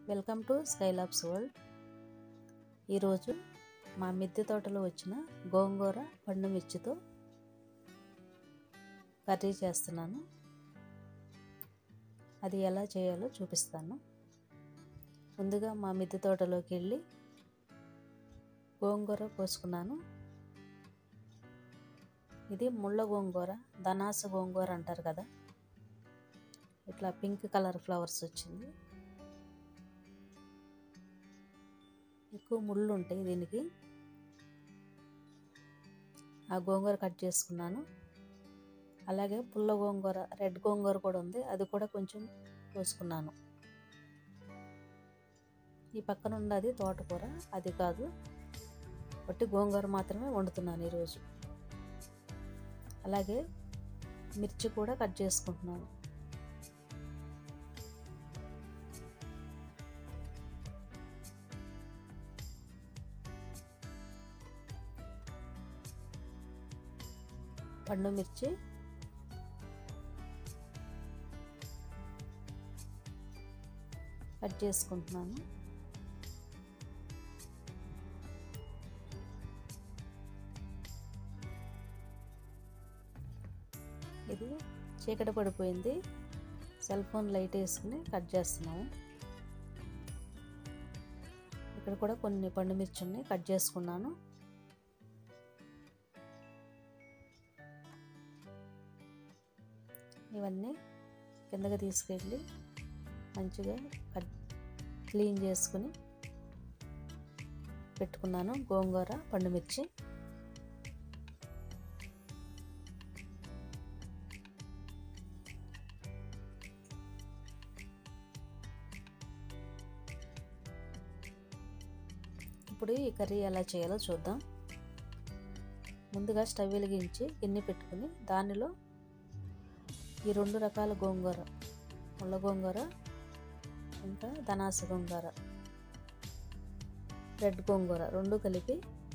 welcome to Skylabs world ఈరోజు మా మిద్దె తోటలో వచ్చిన గోంగూర పండు మిర్చితో కర్రీ చేస్తున్నాను అది ఎలా చేయాలో చూపిస్తాను ముందుగా మా మిద్దె తోటలోకి వెళ్ళి గోంగూర కోసుకున్నాను ఇది ముళ్ళ గోంగూర ధనాస గోంగూర అంటారు కదా ఇట్లా పింక్ కలర్ ఫ్లవర్స్ వచ్చింది ఎక్కువ ముళ్ళు ఉంటాయి దీనికి ఆ గోంగూర కట్ చేసుకున్నాను అలాగే పుల్ల గోంగూర రెడ్ గోంగూర కూడా ఉంది అది కూడా కొంచెం కోసుకున్నాను ఈ పక్కన ఉన్నది తోటకూర అది కాదు ఒట్టి గోంగూర మాత్రమే వండుతున్నాను ఈరోజు అలాగే మిర్చి కూడా కట్ చేసుకుంటున్నాను పండు మిర్చి కట్ చేసుకుంటున్నాను ఇది చీకటి పడిపోయింది సెల్ ఫోన్ లైట్ వేసుకుని కట్ చేస్తున్నాము ఇక్కడ కూడా కొన్ని పండు మిర్చి ఉన్నాయి కట్ చేసుకున్నాను ఇవన్నీ కిందకి తీసుకెళ్ళి మంచిగా కట్ క్లీన్ చేసుకుని పెట్టుకున్నాను గోంగూర పండుమిర్చి ఇప్పుడు ఈ కర్రీ ఎలా చేయాలో చూద్దాం ముందుగా స్టవ్ వెలిగించి గిన్నె పెట్టుకుని దానిలో ఈ రెండు రకాల గోంగూర ముళ్ళ గోంగూర ఇంకా ధనాస గోంగూర రెడ్ గోంగూర రెండు కలిపి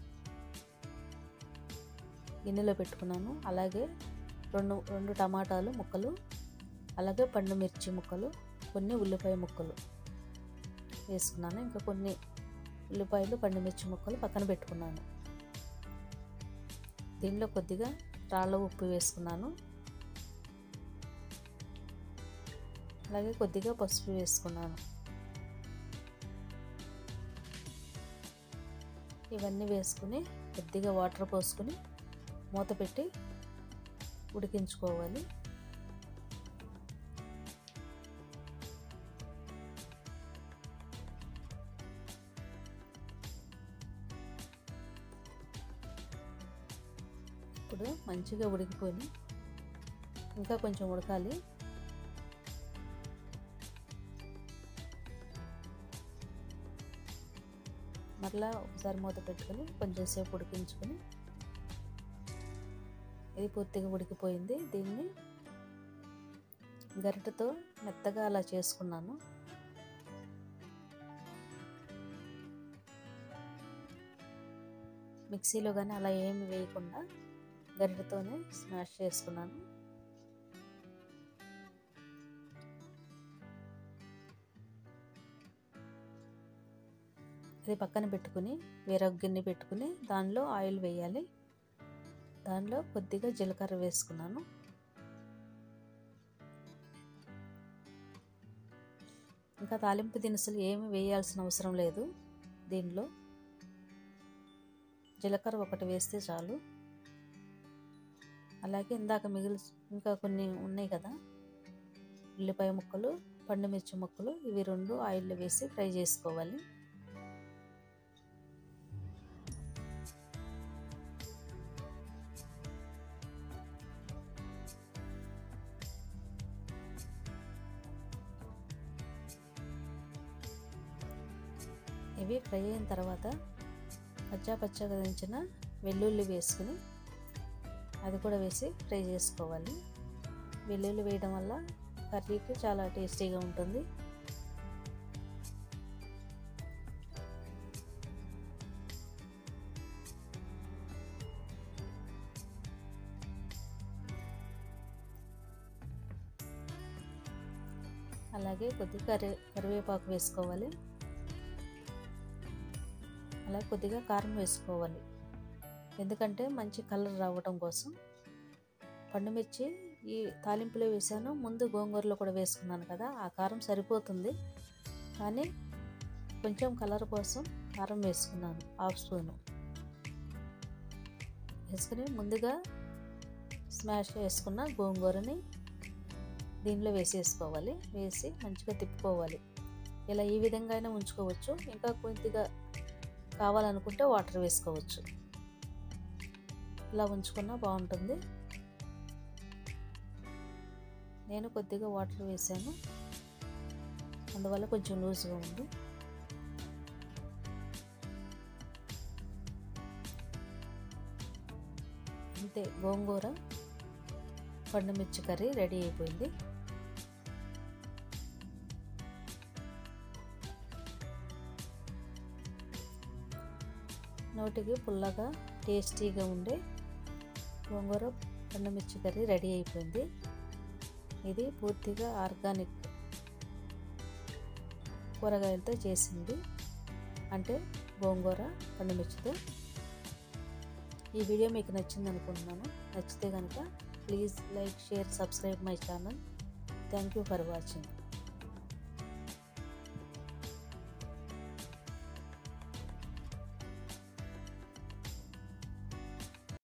గిన్నెలో పెట్టుకున్నాను అలాగే రెండు రెండు టమాటాలు ముక్కలు అలాగే పండు మిర్చి ముక్కలు కొన్ని ఉల్లిపాయ ముక్కలు వేసుకున్నాను ఇంకా కొన్ని ఉల్లిపాయలు పండుమిర్చి ముక్కలు పక్కన పెట్టుకున్నాను దీనిలో కొద్దిగా రాళ్ళ ఉప్పు వేసుకున్నాను అలాగే కొద్దిగా పసుపు వేసుకున్నాను ఇవన్నీ వేసుకుని కొద్దిగా వాటర్ పోసుకుని మూత పెట్టి ఉడికించుకోవాలి ఇప్పుడు మంచిగా ఉడికిపోయి ఇంకా కొంచెం ఉడకాలి మరలా ఒకసారి మూత పెట్టుకొని కొంచెం సేపు ఉడికించుకొని ఇది పూర్తిగా ఉడికిపోయింది దీన్ని గరిటెతో మెత్తగా అలా చేసుకున్నాను మిక్సీలో కానీ అలా ఏమి వేయకుండా గరిటెతోనే స్మాష్ చేసుకున్నాను అది పక్కన పెట్టుకుని వేరొక గిన్నె పెట్టుకుని దానిలో ఆయిల్ వేయాలి దానిలో కొద్దిగా జీలకర్ర వేసుకున్నాను ఇంకా తాలింపు దినుసులు ఏమి వేయాల్సిన అవసరం లేదు దీనిలో జీలకర్ర ఒకటి వేస్తే చాలు అలాగే ఇందాక మిగిలి ఇంకా కొన్ని ఉన్నాయి కదా ఉల్లిపాయ ముక్కలు పండు మిర్చి ముక్కలు ఇవి రెండు ఆయిల్లో వేసి ఫ్రై చేసుకోవాలి ఇవి ఫ్రై అయిన తర్వాత పచ్చా పచ్చగా దంచిన వెల్లుల్లి వేసుకుని అది కూడా వేసి ఫ్రై చేసుకోవాలి వెల్లుల్లి వేయడం వల్ల కర్రీకి చాలా టేస్టీగా ఉంటుంది అలాగే అలాగే కొద్దిగా కరి కరివేపాకు వేసుకోవాలి అలాగే కొద్దిగా కారం వేసుకోవాలి ఎందుకంటే మంచి కలర్ రావడం కోసం పండుమిర్చి ఈ తాలింపులో వేసాను ముందు గోంగూరలో కూడా వేసుకున్నాను కదా ఆ కారం సరిపోతుంది కానీ కొంచెం కలర్ కోసం కారం వేసుకున్నాను హాఫ్ స్పూను వేసుకుని ముందుగా స్మాష్ వేసుకున్న గోంగూరని దీనిలో వేసేసుకోవాలి వేసి మంచిగా తిప్పుకోవాలి ఇలా ఈ విధంగా అయినా ఉంచుకోవచ్చు ఇంకా కొద్దిగా కావాలనుకుంటే వాటర్ వేసుకోవచ్చు ఇలా ఉంచుకున్నా బాగుంటుంది నేను కొద్దిగా వాటర్ వేసాను అందువల్ల కొంచెం లూజ్గా ఉంది అంతే గోంగూర పండుమిర్చి కర్రీ రెడీ అయిపోయింది నోటికి పుల్లగా టేస్టీగా ఉండే గోంగూర పండుమిర్చి కర్రీ రెడీ అయిపోయింది ఇది పూర్తిగా ఆర్గానిక్ కూరగాయలతో చేసింది అంటే గోంగూర పండుమిర్చితో ఈ వీడియో మీకు నచ్చింది అనుకుంటున్నాను నచ్చితే కనుక please like share subscribe my channel thank you for watching